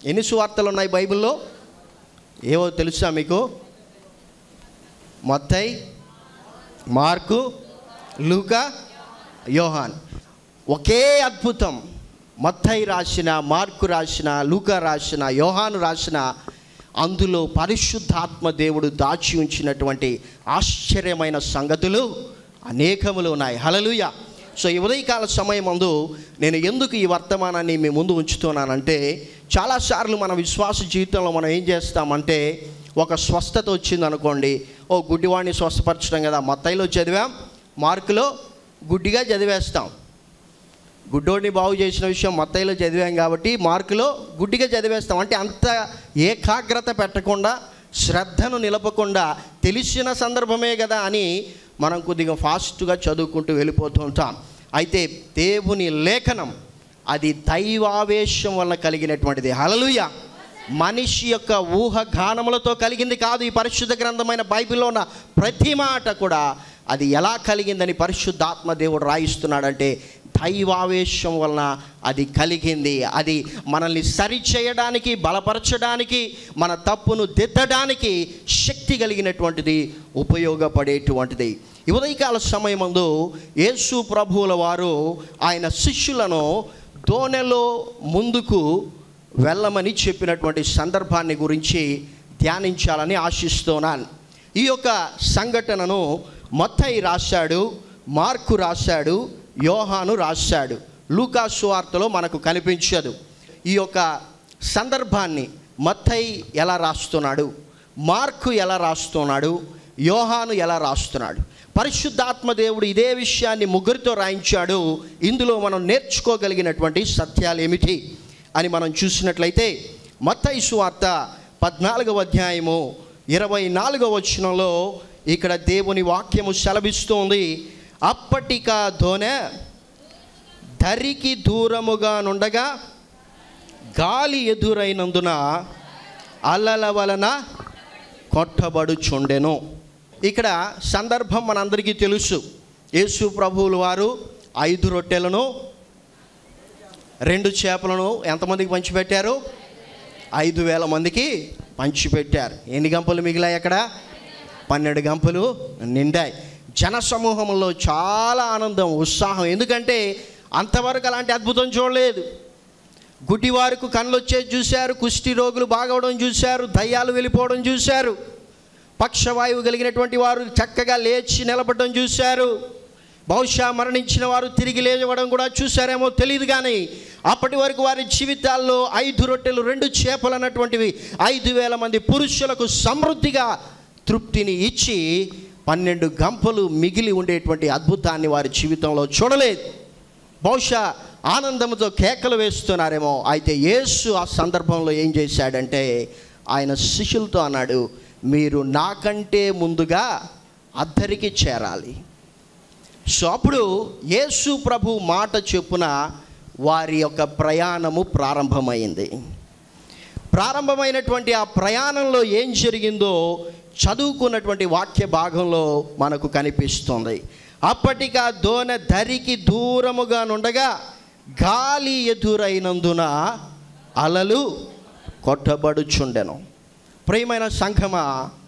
ఎన్ని సువార్తలు ఉన్నాయి బైబిల్లో ఏవో తెలుసా మీకు మొత్తై మార్కు లూకా యోహాన్ ఒకే అద్భుతం మత్తై రాసిన మార్కు రాసిన లూకా రాసిన యోహాను రాసిన అందులో పరిశుద్ధాత్మ దేవుడు దాచి ఉంచినటువంటి ఆశ్చర్యమైన సంగతులు అనేకములు ఉన్నాయి హలలుయ సో ఈ ఉదయకాల సమయం ముందు నేను ఎందుకు ఈ వర్తమానాన్ని మీ ముందు ఉంచుతున్నానంటే చాలాసార్లు మన విశ్వాస జీవితంలో మనం ఏం చేస్తామంటే ఒక స్వస్థత వచ్చింది అనుకోండి ఓ గుడ్డివాడిని స్వస్థపరచడం కదా మత్తయిలో చదివాం మార్కులో గుడ్డిగా చదివేస్తాం గుడ్డోడిని బాగు చేసిన విషయం మత్తయిలో చదివాం కాబట్టి మార్కులో గుడ్డిగా చదివేస్తాం అంటే అంత ఏకాగ్రత పెట్టకుండా శ్రద్ధను నిలపకుండా తెలిసిన సందర్భమే కదా అని మనం కొద్దిగా ఫాస్ట్గా చదువుకుంటూ వెళ్ళిపోతూ ఉంటాం అయితే దేవుని లేఖనం అది దైవావేశం వలన కలిగినటువంటిది హలలుయ మనిషి యొక్క ఊహ గానములతో కలిగింది కాదు ఈ పరిశుద్ధ గ్రంథమైన బైబిల్లో ఉన్న ప్రతి మాట కూడా అది ఎలా కలిగిందని పరిశుద్ధాత్మ దేవుడు రాయిస్తున్నాడంటే దైవావేశం వలన అది కలిగింది అది మనల్ని సరిచేయడానికి బలపరచడానికి మన తప్పును దిద్దడానికి శక్తి కలిగినటువంటిది ఉపయోగపడేటువంటిది ఈ ఉదయకాల సమయమందు యేసు ప్రభువుల వారు ఆయన శిష్యులను దోనెలో ముందుకు వెళ్ళమని చెప్పినటువంటి సందర్భాన్ని గురించి ధ్యానించాలని ఆశిస్తున్నాను ఈ యొక్క సంఘటనను మత్తయి రాశాడు మార్కు రాశాడు యోహాను రాశాడు లూకా సువార్తలో మనకు కనిపించదు ఈ యొక్క సందర్భాన్ని మత్తయి ఎలా రాస్తున్నాడు మార్కు ఎలా రాస్తున్నాడు యోహాను ఎలా రాస్తున్నాడు పరిశుద్ధాత్మ దేవుడు ఇదే విషయాన్ని ముగ్గురితో రాయించాడు ఇందులో మనం నేర్చుకోగలిగినటువంటి సత్యాలు ఏమిటి అని మనం చూసినట్లయితే మత్తయి సువార్త పద్నాలుగవ అధ్యాయము ఇరవై నాలుగవ వచనంలో ఇక్కడ దేవుని వాక్యము సెలవిస్తోంది అప్పటిక దోనె ధరికి దూరముగా నుండగా గాలి ఎదురైనందున అల్లల వలన కొట్టబడుచుండెను ఇక్కడ సందర్భం మనందరికీ తెలుసు యేసు ప్రభువులు వారు ఐదు రొట్టెలను రెండు చేపలను ఎంతమందికి పంచిపెట్టారు ఐదు వేల మందికి పంచిపెట్టారు ఎన్ని గంపలు మిగిలాయి అక్కడ పన్నెండు గంపలు నిండాయి జన సమూహంలో చాలా ఆనందం ఉత్సాహం ఎందుకంటే అంతవరకు అలాంటి అద్భుతం చూడలేదు గుడ్డివారికి కళ్ళు వచ్చేది చూశారు కుష్టి రోగులు బాగవడం చూశారు దయ్యాలు వెళ్ళిపోవడం చూశారు పక్షవాయువు కలిగినటువంటి వారు చక్కగా లేచి నిలబడడం చూశారు బహుశా మరణించిన వారు తిరిగి లేవడం కూడా చూశారేమో తెలియదు కానీ అప్పటి వరకు వారి జీవితాల్లో ఐదు రొట్టెలు రెండు చేపలు అన్నటువంటివి ఐదు వేల మంది పురుషులకు సమృద్ధిగా తృప్తిని ఇచ్చి పన్నెండు గంపలు మిగిలి ఉండేటువంటి అద్భుతాన్ని వారి జీవితంలో చూడలేదు బహుశా ఆనందంతో కేకలు వేస్తున్నారేమో అయితే యేసు ఆ సందర్భంలో ఏం చేశాడంటే ఆయన శిష్యులతో అన్నాడు మీరు నాకంటే ముందుగా అద్దరికి చేరాలి సో అప్పుడు యేసు ప్రభు మాట చెప్పున వారి యొక్క ప్రయాణము ప్రారంభమైంది ప్రారంభమైనటువంటి ఆ ప్రయాణంలో ఏం జరిగిందో చదువుకున్నటువంటి వాక్య భాగంలో మనకు కనిపిస్తుంది అప్పటికా దోన ధరికి దూరముగా నుండగా గాలి ఎదురైనందున అలలు కొట్టబడుచుండెను ప్రియమైన సంఘమా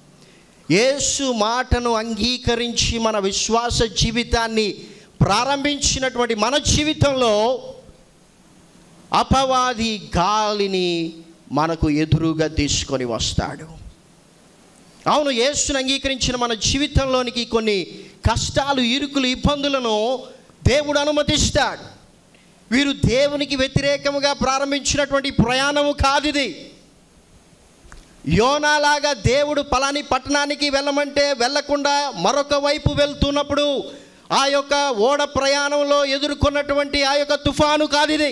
యేసు మాటను అంగీకరించి మన విశ్వాస జీవితాన్ని ప్రారంభించినటువంటి మన జీవితంలో అపవాది గాలిని మనకు ఎదురుగా తీసుకొని వస్తాడు అవును యేసును అంగీకరించిన మన జీవితంలోనికి కొన్ని కష్టాలు ఇరుకులు ఇబ్బందులను దేవుడు అనుమతిస్తాడు వీరు దేవునికి వ్యతిరేకముగా ప్రారంభించినటువంటి ప్రయాణము కాదు ఇది యోనాలాగా దేవుడు పలాని పట్టణానికి వెళ్ళమంటే వెళ్ళకుండా మరొక వైపు వెళ్తున్నప్పుడు ఆ యొక్క ఓడ ప్రయాణంలో ఎదుర్కొన్నటువంటి ఆ యొక్క తుఫాను కాదు ఇది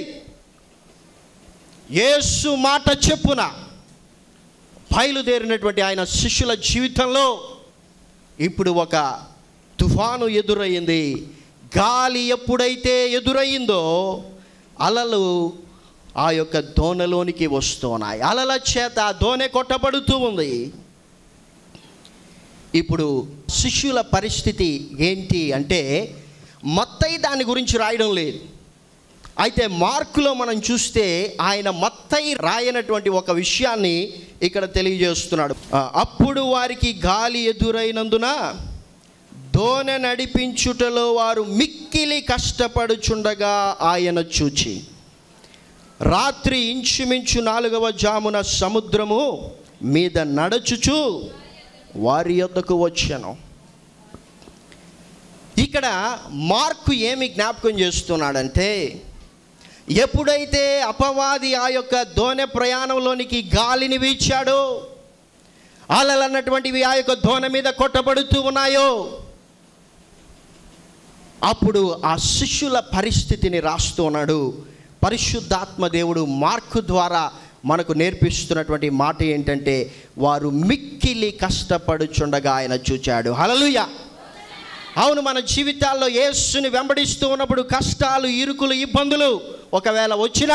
యేసు మాట చెప్పున బయలుదేరినటువంటి ఆయన శిష్యుల జీవితంలో ఇప్పుడు ఒక తుఫాను ఎదురయ్యింది గాలి ఎప్పుడైతే ఎదురయ్యిందో అలలు ఆ యొక్క దోణలోనికి వస్తున్నాయి అలల చేత ఆ దోణె కొట్టబడుతూ ఉంది ఇప్పుడు శిష్యుల పరిస్థితి ఏంటి అంటే మొత్తయి దాని గురించి రాయడం లేదు అయితే మార్కులో మనం చూస్తే ఆయన మత్తయి రాయనటువంటి ఒక విషయాన్ని ఇక్కడ తెలియజేస్తున్నాడు ఆ, అప్పుడు వారికి గాలి ఎదురైనందున దోనె నడిపించుటలో వారు మిక్కిలి కష్టపడుచుండగా ఆయన చూచి రాత్రి ఇంచుమించు నాలుగవ జామున సముద్రము మీద నడుచుచు వారి యొద్దకు వచ్చాను ఇక్కడ మార్కు ఏమి జ్ఞాపకం చేస్తున్నాడంటే ఎప్పుడైతే అపవాది ఆ యొక్క దోణె ప్రయాణంలోనికి గాలిని వీచాడో అలలు అన్నటువంటివి ఆ యొక్క దోణె మీద కొట్టబడుతూ ఉన్నాయో అప్పుడు ఆ శిష్యుల పరిస్థితిని రాస్తూ ఉన్నాడు పరిశుద్ధాత్మ దేవుడు మార్కు ద్వారా మనకు నేర్పిస్తున్నటువంటి మాట ఏంటంటే వారు మిక్కిలి కష్టపడుచుండగా ఆయన చూచాడు హలలుయ అవును మన జీవితాల్లో యేసుని వెంబడిస్తూ ఉన్నప్పుడు కష్టాలు ఇరుకులు ఇబ్బందులు ఒకవేళ వచ్చినా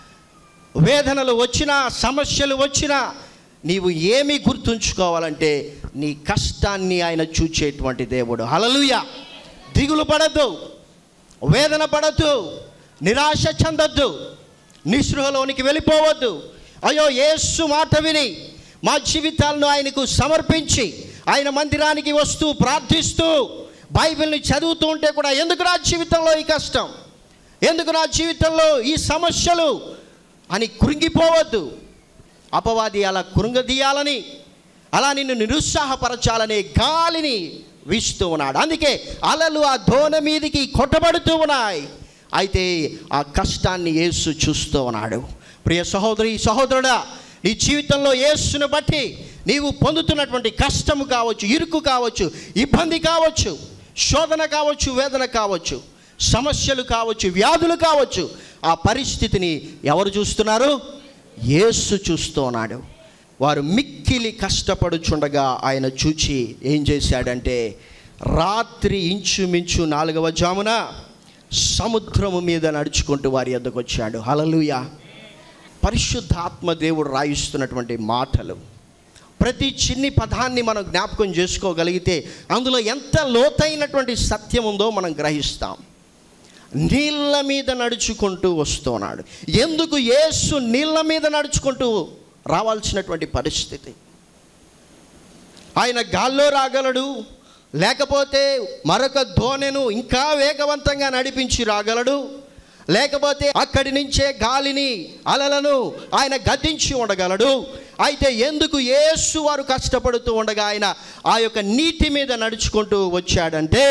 వేదనలు వచ్చినా సమస్యలు వచ్చినా నీవు ఏమి గుర్తుంచుకోవాలంటే నీ కష్టాన్ని ఆయన చూచేటువంటి దేవుడు హలలుయ దిగులు పడద్దు వేదన పడద్దు నిరాశ చెందొద్దు నిస్పృహలోనికి వెళ్ళిపోవద్దు అయ్యో యేసు మాట విని మా జీవితాలను ఆయనకు సమర్పించి ఆయన మందిరానికి వస్తూ ప్రార్థిస్తూ బైబిల్ని చదువుతూ ఉంటే కూడా ఎందుకు నా జీవితంలో ఈ కష్టం ఎందుకు నా జీవితంలో ఈ సమస్యలు అని కృంగిపోవద్దు అపవాది అలా కృంగదీయాలని అలా నిన్ను నిరుత్సాహపరచాలనే గాలిని వీస్తూ ఉన్నాడు అందుకే అలలు ఆ దోణ మీదికి కొట్టబడుతూ ఉన్నాయి అయితే ఆ కష్టాన్ని యేసు చూస్తూ ఉన్నాడు ప్రియ సహోదరి సహోదరుడా నీ జీవితంలో యేసును బట్టి నీవు పొందుతున్నటువంటి కష్టము కావచ్చు ఇరుకు కావచ్చు ఇబ్బంది కావచ్చు శోధన కావచ్చు వేదన కావచ్చు సమస్యలు కావచ్చు వ్యాధులు కావచ్చు ఆ పరిస్థితిని ఎవరు చూస్తున్నారు యేసు చూస్తూ ఉన్నాడు వారు మిక్కిలి కష్టపడుచుండగా ఆయన చూచి ఏం చేశాడంటే రాత్రి ఇంచుమించు నాలుగవ జామున సముద్రము మీద నడుచుకుంటూ వారి వద్దకు వచ్చాడు హలలుయ పరిశుద్ధాత్మ దేవుడు రాయిస్తున్నటువంటి మాటలు ప్రతి చిన్ని పదాన్ని మనం జ్ఞాపకం చేసుకోగలిగితే అందులో ఎంత లోతైనటువంటి సత్యం ఉందో మనం గ్రహిస్తాం నీళ్ళ మీద నడుచుకుంటూ వస్తున్నాడు ఎందుకు యేసు నీళ్ళ మీద నడుచుకుంటూ రావాల్సినటువంటి పరిస్థితి ఆయన గాల్లో రాగలడు లేకపోతే మరొక ధోనెను ఇంకా వేగవంతంగా నడిపించి రాగలడు లేకపోతే అక్కడి నుంచే గాలిని అలలను ఆయన గద్దించి ఉండగలడు అయితే ఎందుకు యేసు వారు కష్టపడుతూ ఉండగా ఆయన ఆ యొక్క నీటి మీద నడుచుకుంటూ వచ్చాడంటే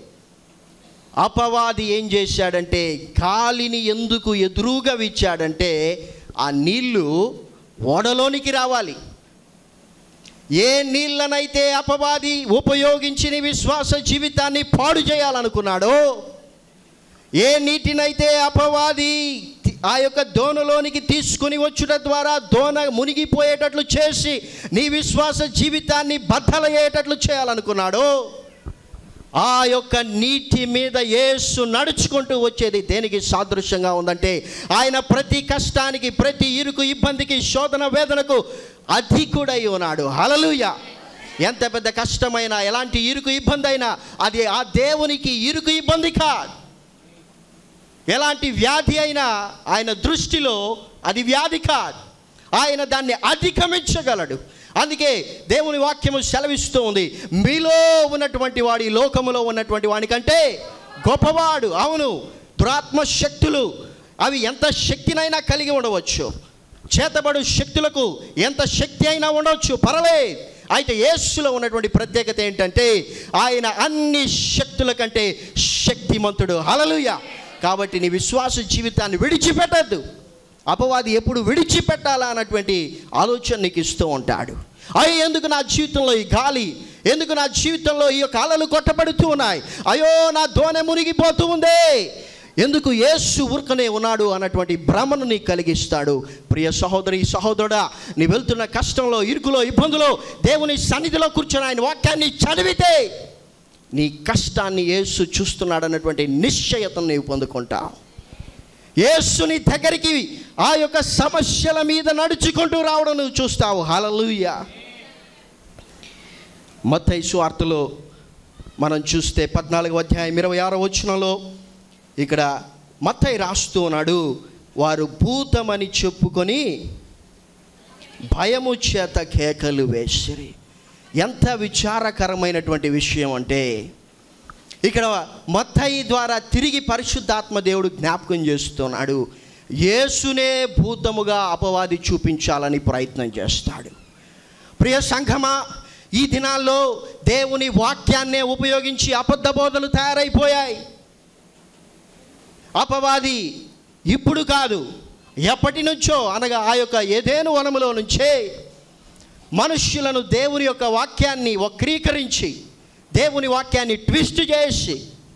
అపవాది ఏం చేశాడంటే గాలిని ఎందుకు ఎదురుగా విచ్చాడంటే ఆ నీళ్లు ఓడలోనికి రావాలి ఏ నీళ్ళనైతే అపవాది ఉపయోగించి నీ విశ్వాస జీవితాన్ని పాడు చేయాలనుకున్నాడో ఏ నీటినైతే అపవాది తి- ఆ యొక్క దోణలోనికి తీసుకుని వచ్చుట ద్వారా దోణ మునిగిపోయేటట్లు చేసి నీ విశ్వాస జీవితాన్ని బద్దలయ్యేటట్లు చేయాలనుకున్నాడో ఆ యొక్క నీటి మీద యేసు నడుచుకుంటూ వచ్చేది దేనికి సాదృశ్యంగా ఉందంటే ఆయన ప్రతి కష్టానికి ప్రతి ఇరుకు ఇబ్బందికి శోధన వేదనకు అధికుడై ఉన్నాడు హలలుయ ఎంత పెద్ద కష్టమైనా ఎలాంటి ఇరుకు ఇబ్బంది అయినా అది ఆ దేవునికి ఇరుకు ఇబ్బంది కాదు ఎలాంటి వ్యాధి అయినా ఆయన దృష్టిలో అది వ్యాధి కాదు ఆయన దాన్ని అధిగమించగలడు అందుకే దేవుని వాక్యము సెలవిస్తూ ఉంది మీలో ఉన్నటువంటి వాడి లోకములో ఉన్నటువంటి వాడి కంటే గొప్పవాడు అవును దురాత్మ శక్తులు అవి ఎంత శక్తినైనా కలిగి ఉండవచ్చు చేతబడు శక్తులకు ఎంత శక్తి అయినా ఉండవచ్చు పర్వాలేదు అయితే యేసులో ఉన్నటువంటి ప్రత్యేకత ఏంటంటే ఆయన అన్ని శక్తుల కంటే శక్తిమంతుడు హలలుయ కాబట్టి నీ విశ్వాస జీవితాన్ని విడిచిపెట్టద్దు అపవాది ఎప్పుడు విడిచిపెట్టాలా అన్నటువంటి ఆలోచన నీకు ఇస్తూ ఉంటాడు అయ్యో ఎందుకు నా జీవితంలో ఈ గాలి ఎందుకు నా జీవితంలో ఈ యొక్క అలలు కొట్టబడుతూ ఉన్నాయి అయ్యో నా దోణె మునిగిపోతూ ఉంది ఎందుకు యేసు ఊరుకనే ఉన్నాడు అన్నటువంటి భ్రమను నీకు కలిగిస్తాడు ప్రియ సహోదరి సహోదరుడా నీ వెళ్తున్న కష్టంలో ఇరుకులో ఇబ్బందులో దేవుని సన్నిధిలో కూర్చొని ఆయన వాక్యాన్ని చదివితే నీ కష్టాన్ని యేసు చూస్తున్నాడు అన్నటువంటి నిశ్చయతను నీవు పొందుకుంటావు యేసుని దగ్గరికి ఆ యొక్క సమస్యల మీద నడుచుకుంటూ రావడం నువ్వు చూస్తావు హలలుయ మత్తయి సువార్తలో మనం చూస్తే పద్నాలుగు అధ్యాయం ఇరవై ఆరో వచనంలో ఇక్కడ మత్తయి రాస్తూ ఉన్నాడు వారు భూతమని చెప్పుకొని భయము చేత కేకలు వేసిరి ఎంత విచారకరమైనటువంటి విషయం అంటే ఇక్కడ మత్తయి ద్వారా తిరిగి పరిశుద్ధాత్మ దేవుడు జ్ఞాపకం చేస్తున్నాడు యేసునే భూతముగా అపవాది చూపించాలని ప్రయత్నం చేస్తాడు ప్రియ సంఘమా ఈ దినాల్లో దేవుని వాక్యాన్నే ఉపయోగించి అబద్ధ బోధలు తయారైపోయాయి అపవాది ఇప్పుడు కాదు ఎప్పటి నుంచో అనగా ఆ యొక్క ఏదేను వనములో నుంచే మనుష్యులను దేవుని యొక్క వాక్యాన్ని వక్రీకరించి దేవుని వాక్యాన్ని ట్విస్ట్ చేసి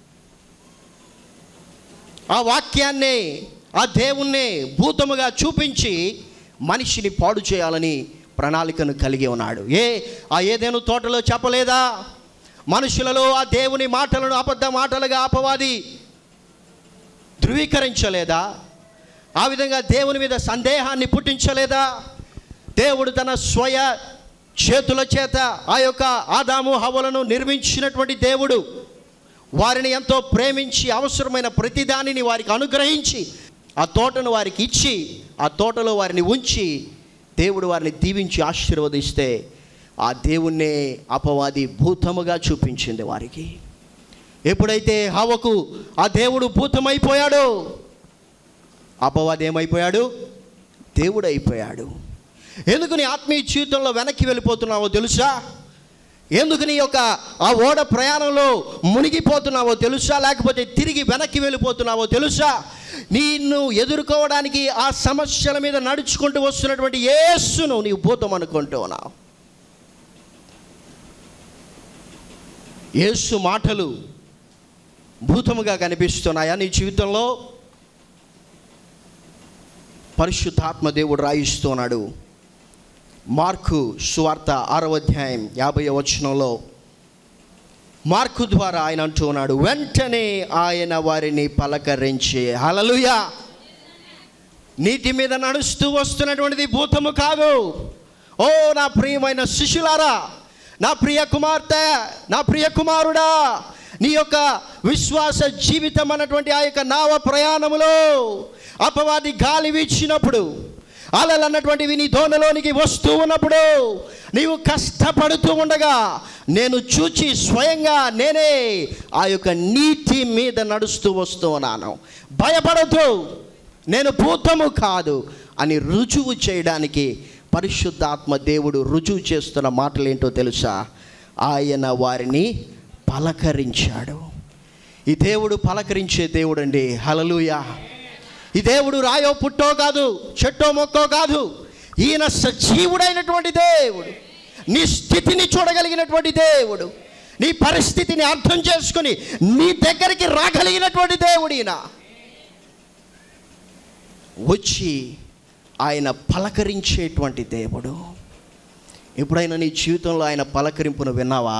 ఆ వాక్యాన్నే ఆ దేవుణ్ణే భూతముగా చూపించి మనిషిని పాడు చేయాలని ప్రణాళికను కలిగి ఉన్నాడు ఏ ఆ ఏదేను తోటలో చెప్పలేదా మనుషులలో ఆ దేవుని మాటలను అబద్ధ మాటలుగా అపవాది ధృవీకరించలేదా ఆ విధంగా దేవుని మీద సందేహాన్ని పుట్టించలేదా దేవుడు తన స్వయ చేతుల చేత ఆ యొక్క ఆదాము హవలను నిర్మించినటువంటి దేవుడు వారిని ఎంతో ప్రేమించి అవసరమైన ప్రతిదానిని వారికి అనుగ్రహించి ఆ తోటను వారికి ఇచ్చి ఆ తోటలో వారిని ఉంచి దేవుడు వారిని దీవించి ఆశీర్వదిస్తే ఆ దేవుణ్ణే అపవాది భూతముగా చూపించింది వారికి ఎప్పుడైతే హవకు ఆ దేవుడు భూతమైపోయాడో అపవాది ఏమైపోయాడు దేవుడు అయిపోయాడు ఎందుకు నీ ఆత్మీయ జీవితంలో వెనక్కి వెళ్ళిపోతున్నావో తెలుసా ఎందుకు నీ యొక్క ఆ ఓడ ప్రయాణంలో మునిగిపోతున్నావో తెలుసా లేకపోతే తిరిగి వెనక్కి వెళ్ళిపోతున్నావో తెలుసా నిన్ను ఎదుర్కోవడానికి ఆ సమస్యల మీద నడుచుకుంటూ వస్తున్నటువంటి యేసును నీవు భూతం అనుకుంటూ ఉన్నావు యేసు మాటలు భూతముగా కనిపిస్తున్నాయా నీ జీవితంలో పరిశుద్ధాత్మ దేవుడు రాయిస్తున్నాడు మార్కు సువార్త ఆరవ అధ్యాయం యాభై వచనంలో మార్కు ద్వారా ఆయన అంటూ ఉన్నాడు వెంటనే ఆయన వారిని పలకరించి హలలుయా నీటి మీద నడుస్తూ వస్తున్నటువంటిది భూతము కాదు ఓ నా ప్రియమైన శిష్యులారా నా ప్రియ కుమార్తె నా ప్రియ కుమారుడా నీ యొక్క విశ్వాస జీవితం అన్నటువంటి ఆ యొక్క నావ ప్రయాణములో అపవాది గాలి వీచినప్పుడు అలలు అన్నటువంటివి నీ దోణలోనికి వస్తూ ఉన్నప్పుడు నీవు కష్టపడుతూ ఉండగా నేను చూచి స్వయంగా నేనే ఆ యొక్క నీటి మీద నడుస్తూ వస్తూ ఉన్నాను భయపడద్దు నేను భూతము కాదు అని రుజువు చేయడానికి పరిశుద్ధాత్మ దేవుడు రుజువు చేస్తున్న మాటలు ఏంటో తెలుసా ఆయన వారిని పలకరించాడు ఈ దేవుడు పలకరించే దేవుడు అండి హలలుయా ఈ దేవుడు రాయో పుట్టో కాదు చెట్టో మొక్కో కాదు ఈయన సజీవుడైనటువంటి దేవుడు నీ స్థితిని చూడగలిగినటువంటి దేవుడు నీ పరిస్థితిని అర్థం చేసుకుని నీ దగ్గరికి రాగలిగినటువంటి దేవుడు ఈయన వచ్చి ఆయన పలకరించేటువంటి దేవుడు ఎప్పుడైనా నీ జీవితంలో ఆయన పలకరింపును విన్నావా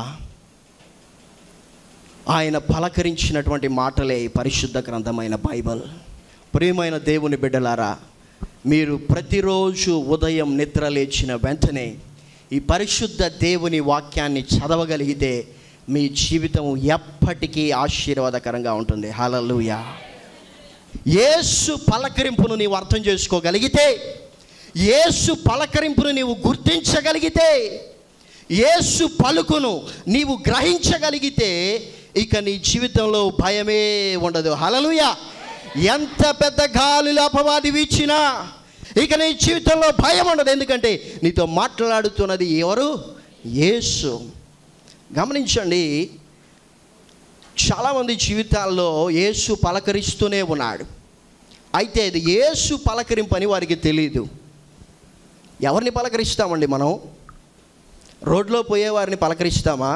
ఆయన పలకరించినటువంటి మాటలే ఈ పరిశుద్ధ గ్రంథమైన బైబిల్ ప్రియమైన దేవుని బిడ్డలారా మీరు ప్రతిరోజు ఉదయం నిద్ర లేచిన వెంటనే ఈ పరిశుద్ధ దేవుని వాక్యాన్ని చదవగలిగితే మీ జీవితం ఎప్పటికీ ఆశీర్వాదకరంగా ఉంటుంది హలలుయా యేసు పలకరింపును నీవు అర్థం చేసుకోగలిగితే యేసు పలకరింపును నీవు గుర్తించగలిగితే యేసు పలుకును నీవు గ్రహించగలిగితే ఇక నీ జీవితంలో భయమే ఉండదు హలలుయ ఎంత పెద్ద గాలులు అపవాది వీచినా ఇక నీ జీవితంలో భయం ఉండదు ఎందుకంటే నీతో మాట్లాడుతున్నది ఎవరు యేసు గమనించండి చాలామంది జీవితాల్లో యేసు పలకరిస్తూనే ఉన్నాడు అయితే ఇది యేసు పలకరింపని వారికి తెలియదు ఎవరిని పలకరిస్తామండి మనం రోడ్లో పోయే వారిని పలకరిస్తామా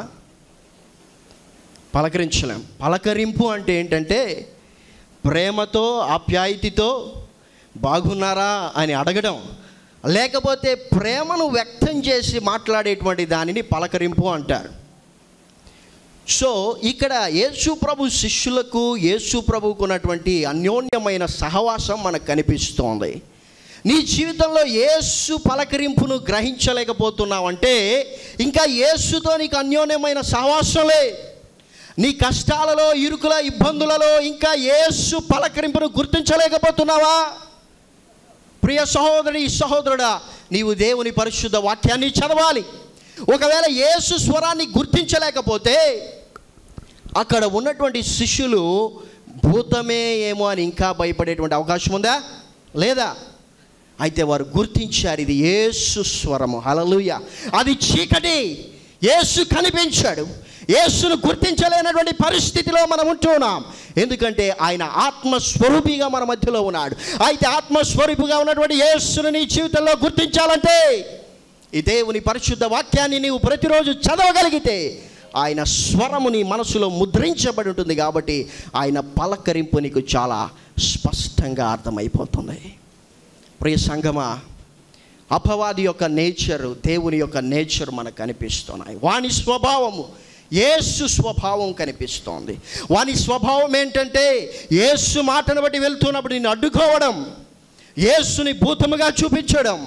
పలకరించలేం పలకరింపు అంటే ఏంటంటే ప్రేమతో ఆప్యాయతతో బాగున్నారా అని అడగడం లేకపోతే ప్రేమను వ్యక్తం చేసి మాట్లాడేటువంటి దానిని పలకరింపు అంటారు సో ఇక్కడ యేసు ప్రభు శిష్యులకు యేసు ప్రభుకు ఉన్నటువంటి అన్యోన్యమైన సహవాసం మనకు కనిపిస్తోంది నీ జీవితంలో యేసు పలకరింపును గ్రహించలేకపోతున్నావంటే ఇంకా యేసుతో నీకు అన్యోన్యమైన సహవాసంలే నీ కష్టాలలో ఇరుకుల ఇబ్బందులలో ఇంకా యేసు పలకరింపును గుర్తించలేకపోతున్నావా ప్రియ సహోదరి సహోదరుడా నీవు దేవుని పరిశుద్ధ వాక్యాన్ని చదవాలి ఒకవేళ యేసు స్వరాన్ని గుర్తించలేకపోతే అక్కడ ఉన్నటువంటి శిష్యులు భూతమే ఏమో అని ఇంకా భయపడేటువంటి అవకాశం ఉందా లేదా అయితే వారు గుర్తించారు ఇది యేసు స్వరము హలలుయ అది చీకటి యేసు కనిపించాడు యేసును గుర్తించలేనటువంటి పరిస్థితిలో మనం ఉంటున్నాం ఎందుకంటే ఆయన ఆత్మస్వరూపిగా మన మధ్యలో ఉన్నాడు అయితే ఆత్మస్వరూపిగా ఉన్నటువంటి యేసును నీ జీవితంలో గుర్తించాలంటే ఈ దేవుని పరిశుద్ధ వాక్యాన్ని నీవు ప్రతిరోజు చదవగలిగితే ఆయన స్వరము నీ మనసులో ముద్రించబడి ఉంటుంది కాబట్టి ఆయన పలకరింపు నీకు చాలా స్పష్టంగా అర్థమైపోతుంది ప్రియ సంగమా అపవాది యొక్క నేచరు దేవుని యొక్క నేచర్ మనకు కనిపిస్తున్నాయి వాని స్వభావము యేసు స్వభావం కనిపిస్తోంది వాని స్వభావం ఏంటంటే యేసు మాటను బట్టి వెళ్తున్నప్పుడు నిన్ను అడ్డుకోవడం యేసుని భూతముగా చూపించడం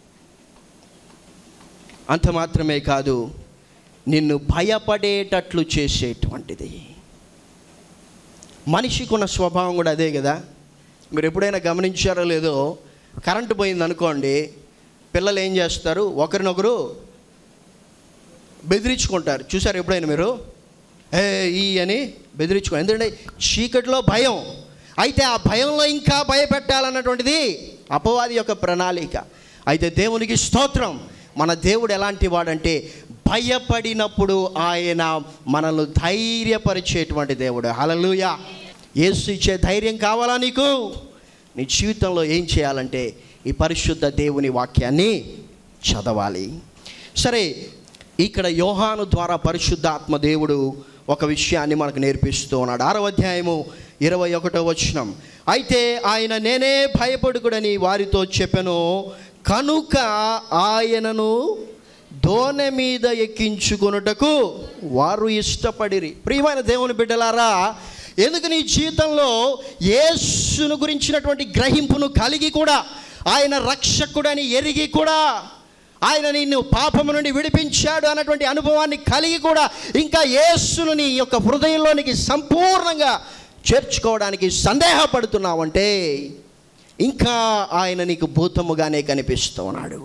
అంత మాత్రమే కాదు నిన్ను భయపడేటట్లు చేసేటువంటిది మనిషికి ఉన్న స్వభావం కూడా అదే కదా మీరు ఎప్పుడైనా గమనించారో లేదో కరెంటు పోయింది అనుకోండి పిల్లలు ఏం చేస్తారు ఒకరినొకరు బెదిరించుకుంటారు చూసారు ఎప్పుడైనా మీరు ఏ ఈ అని బెదిరించుకో ఎందుకంటే చీకటిలో భయం అయితే ఆ భయంలో ఇంకా భయపెట్టాలన్నటువంటిది అపవాది యొక్క ప్రణాళిక అయితే దేవునికి స్తోత్రం మన దేవుడు ఎలాంటి వాడంటే భయపడినప్పుడు ఆయన మనల్ని ధైర్యపరిచేటువంటి దేవుడు హలలుయ యేసు ఇచ్చే ధైర్యం కావాలా నీకు నీ జీవితంలో ఏం చేయాలంటే ఈ పరిశుద్ధ దేవుని వాక్యాన్ని చదవాలి సరే ఇక్కడ యోహాను ద్వారా పరిశుద్ధాత్మ దేవుడు ఒక విషయాన్ని మనకు నేర్పిస్తూ ఉన్నాడు ఆరో అధ్యాయము ఇరవై ఒకటో వచనం అయితే ఆయన నేనే భయపడుకుడని వారితో చెప్పెను కనుక ఆయనను దోనె మీద ఎక్కించుకొనుటకు వారు ఇష్టపడిరి ప్రియమైన దేవుని బిడ్డలారా ఎందుకు నీ జీవితంలో యేసును గురించినటువంటి గ్రహింపును కలిగి కూడా ఆయన రక్షకుడని ఎరిగి కూడా ఆయన నిన్ను పాపము నుండి విడిపించాడు అన్నటువంటి అనుభవాన్ని కలిగి కూడా ఇంకా యేసును నీ యొక్క హృదయంలోనికి సంపూర్ణంగా చేర్చుకోవడానికి సందేహపడుతున్నావంటే ఇంకా ఆయన నీకు భూతముగానే కనిపిస్తూ ఉన్నాడు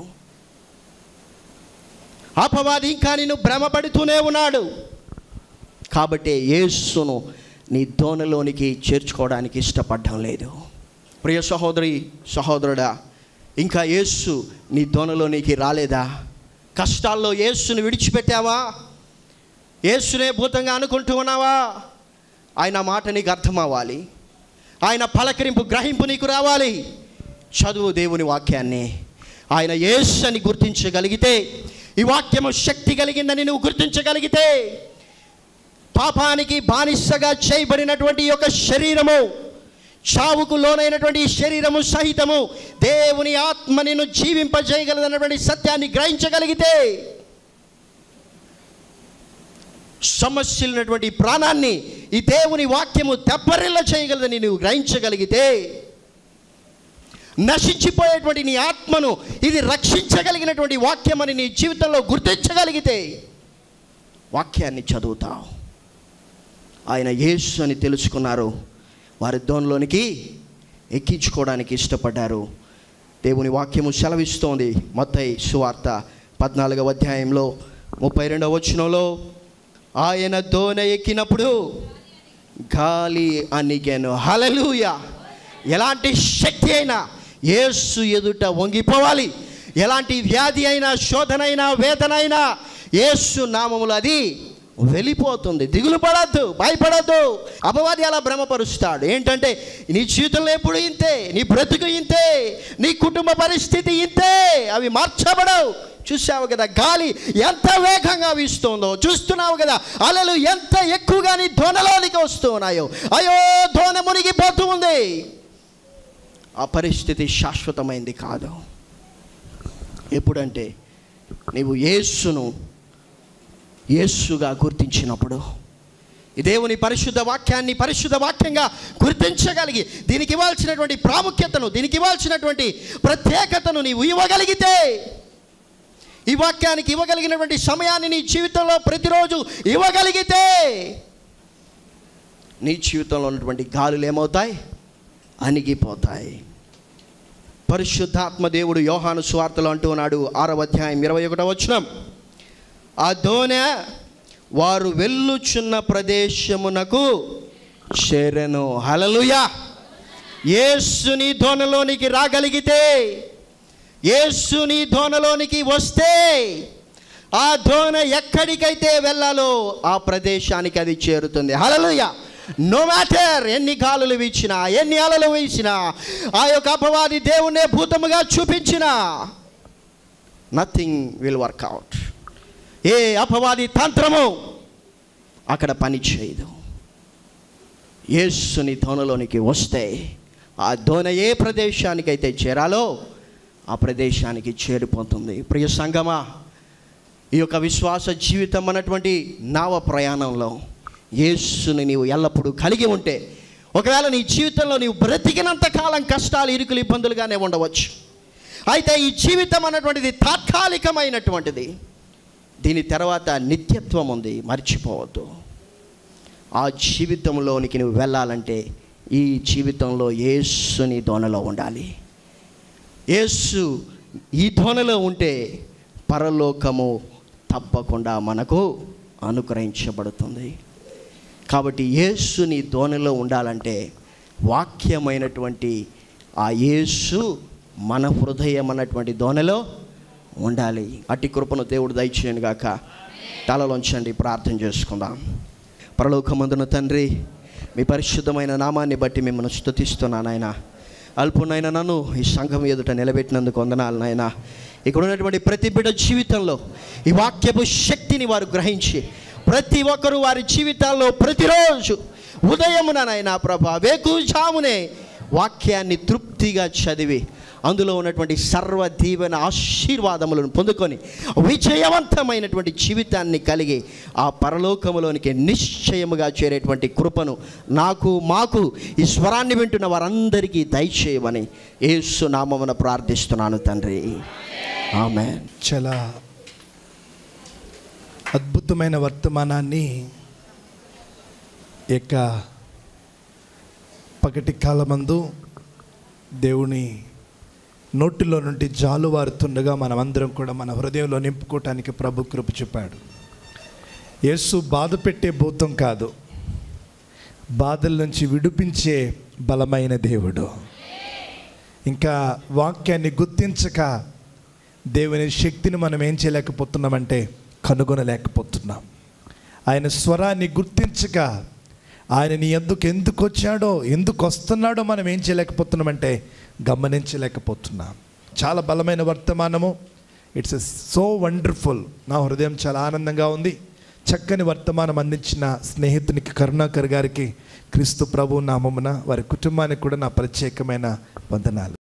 అపవాది ఇంకా నిన్ను భ్రమపడుతూనే ఉన్నాడు కాబట్టి యేసును నీ దోనలోనికి చేర్చుకోవడానికి ఇష్టపడడం లేదు ప్రియ సహోదరి సహోదరుడా ఇంకా యేసు నీ దోనలోనికి రాలేదా కష్టాల్లో యేసును విడిచిపెట్టావా యేసునే భూతంగా అనుకుంటూ ఉన్నావా ఆయన మాట నీకు అర్థం అవ్వాలి ఆయన పలకరింపు గ్రహింపు నీకు రావాలి చదువు దేవుని వాక్యాన్ని ఆయన యేసు అని గుర్తించగలిగితే ఈ వాక్యము శక్తి కలిగిందని నువ్వు గుర్తించగలిగితే పాపానికి బానిసగా చేయబడినటువంటి ఈ యొక్క శరీరము చావుకు లోనైనటువంటి ఈ శరీరము సహితము దేవుని ఆత్మ నిన్ను జీవింపజేయగలదన్నటువంటి సత్యాన్ని గ్రహించగలిగితే సమస్యలున్నటువంటి ప్రాణాన్ని ఈ దేవుని వాక్యము తెప్పరిల్ల చేయగలదని నువ్వు గ్రహించగలిగితే నశించిపోయేటువంటి నీ ఆత్మను ఇది రక్షించగలిగినటువంటి వాక్యం అని నీ జీవితంలో గుర్తించగలిగితే వాక్యాన్ని చదువుతావు ఆయన యేసు అని తెలుసుకున్నారు వారి దోన్లోనికి ఎక్కించుకోవడానికి ఇష్టపడ్డారు దేవుని వాక్యము సెలవిస్తోంది మొత్తయి సువార్త పద్నాలుగవ అధ్యాయంలో ముప్పై రెండవ వచనంలో ఆయన దోన ఎక్కినప్పుడు గాలి అనిగాను హలలుయ ఎలాంటి శక్తి అయినా యేసు ఎదుట వంగిపోవాలి ఎలాంటి వ్యాధి అయినా శోధన అయినా వేదన అయినా యేసు నామములు అది వెళ్ళిపోతుంది దిగులు పడద్దు భయపడద్దు అపవాది అలా భ్రమపరుస్తాడు ఏంటంటే నీ జీవితంలో ఎప్పుడు ఇంతే నీ బ్రతుకు ఇంతే నీ కుటుంబ పరిస్థితి ఇంతే అవి మార్చబడవు చూసావు కదా గాలి ఎంత వేగంగా వీస్తుందో చూస్తున్నావు కదా అలలు ఎంత ఎక్కువగా నీ ధోనలోనికి వస్తూ ఉన్నాయో అయ్యో ధోన మునిగిపోతూ ఉంది ఆ పరిస్థితి శాశ్వతమైంది కాదు ఎప్పుడంటే నీవు యేస్సును యేస్సుగా గుర్తించినప్పుడు ఈ దేవుని పరిశుద్ధ వాక్యాన్ని పరిశుద్ధ వాక్యంగా గుర్తించగలిగి దీనికి ఇవ్వాల్సినటువంటి ప్రాముఖ్యతను దీనికి ఇవ్వాల్సినటువంటి ప్రత్యేకతను నీవు ఇవ్వగలిగితే ఈ వాక్యానికి ఇవ్వగలిగినటువంటి సమయాన్ని నీ జీవితంలో ప్రతిరోజు ఇవ్వగలిగితే నీ జీవితంలో ఉన్నటువంటి గాలులు ఏమవుతాయి అణిగిపోతాయి పరిశుద్ధాత్మ దేవుడు యోహాను స్వార్థలో అంటూ ఉన్నాడు ఆరవ అధ్యాయం ఇరవై ఒకటో వచనం ఆ దోనె వారు వెళ్ళుచున్న ప్రదేశమునకు చేరెను హలలుయా యేసుని దోనలోనికి రాగలిగితే యేసుని దోనలోనికి వస్తే ఆ దోన ఎక్కడికైతే వెళ్ళాలో ఆ ప్రదేశానికి అది చేరుతుంది హలలుయ నో మ్యాటర్ ఎన్ని గాలులు వీచినా ఎన్ని అలలు వీచినా ఆ యొక్క అపవాది దేవుణ్ణే భూతముగా చూపించినా నథింగ్ విల్ వర్క్ అవుట్ ఏ అపవాది తంత్రము అక్కడ పని చేయదు యేసుని దోనలోనికి వస్తే ఆ దోన ఏ ప్రదేశానికైతే చేరాలో ఆ ప్రదేశానికి చేరిపోతుంది ప్రియ సంగమా ఈ యొక్క విశ్వాస జీవితం అన్నటువంటి నావ ప్రయాణంలో యేసుని నీవు ఎల్లప్పుడూ కలిగి ఉంటే ఒకవేళ నీ జీవితంలో నీవు బ్రతికినంత కాలం కష్టాలు ఇరుకులు ఇబ్బందులుగానే ఉండవచ్చు అయితే ఈ జీవితం అన్నటువంటిది తాత్కాలికమైనటువంటిది దీని తర్వాత నిత్యత్వం ఉంది మర్చిపోవద్దు ఆ జీవితంలోనికి నువ్వు వెళ్ళాలంటే ఈ జీవితంలో యేసుని దోనలో ఉండాలి యేసు ఈ దోనలో ఉంటే పరలోకము తప్పకుండా మనకు అనుగ్రహించబడుతుంది కాబట్టి యేసుని దోనలో ఉండాలంటే వాక్యమైనటువంటి ఆ యేసు మన హృదయం అన్నటువంటి దోనలో ఉండాలి అట్టి కృపను దేవుడు దయచేయను గాక తలలోంచండి ప్రార్థన చేసుకుందాం పరలోకమందున తండ్రి మీ పరిశుద్ధమైన నామాన్ని బట్టి మిమ్మల్ని స్తుతిస్తున్నాను ఆయన అల్పునైన నన్ను ఈ సంఘం ఎదుట నిలబెట్టినందుకు వందనాలు నాయన ఇక్కడ ఉన్నటువంటి ప్రతి బిడ్డ జీవితంలో ఈ వాక్యపు శక్తిని వారు గ్రహించి ప్రతి ఒక్కరూ వారి జీవితాల్లో ప్రతిరోజు ఉదయమున నాయన ప్రభా వేకుజామునే వాక్యాన్ని తృప్తిగా చదివి అందులో ఉన్నటువంటి సర్వ దీవెన ఆశీర్వాదములను పొందుకొని విజయవంతమైనటువంటి జీవితాన్ని కలిగి ఆ పరలోకములోనికి నిశ్చయముగా చేరేటువంటి కృపను నాకు మాకు ఈ స్వరాన్ని వింటున్న వారందరికీ దయచేయమని యేసు నామమున ప్రార్థిస్తున్నాను తండ్రి ఆమె చాలా అద్భుతమైన వర్తమానాన్ని ఈ యొక్క పగటి కాలమందు దేవుని నోటిలో నుండి జాలువారుతుండగా మనమందరం కూడా మన హృదయంలో నింపుకోవటానికి ప్రభు కృప చెప్పాడు యేసు బాధ పెట్టే భూతం కాదు బాధల నుంచి విడిపించే బలమైన దేవుడు ఇంకా వాక్యాన్ని గుర్తించక దేవుని శక్తిని మనం ఏం చేయలేకపోతున్నామంటే కనుగొనలేకపోతున్నాం ఆయన స్వరాన్ని గుర్తించక ఆయన నీ ఎందుకు ఎందుకు వచ్చాడో ఎందుకు వస్తున్నాడో మనం ఏం చేయలేకపోతున్నామంటే గమనించలేకపోతున్నాం చాలా బలమైన వర్తమానము ఇట్స్ సో వండర్ఫుల్ నా హృదయం చాలా ఆనందంగా ఉంది చక్కని వర్తమానం అందించిన స్నేహితునికి కరుణాకర్ గారికి క్రీస్తు ప్రభు నామమున వారి కుటుంబానికి కూడా నా ప్రత్యేకమైన వందనాలు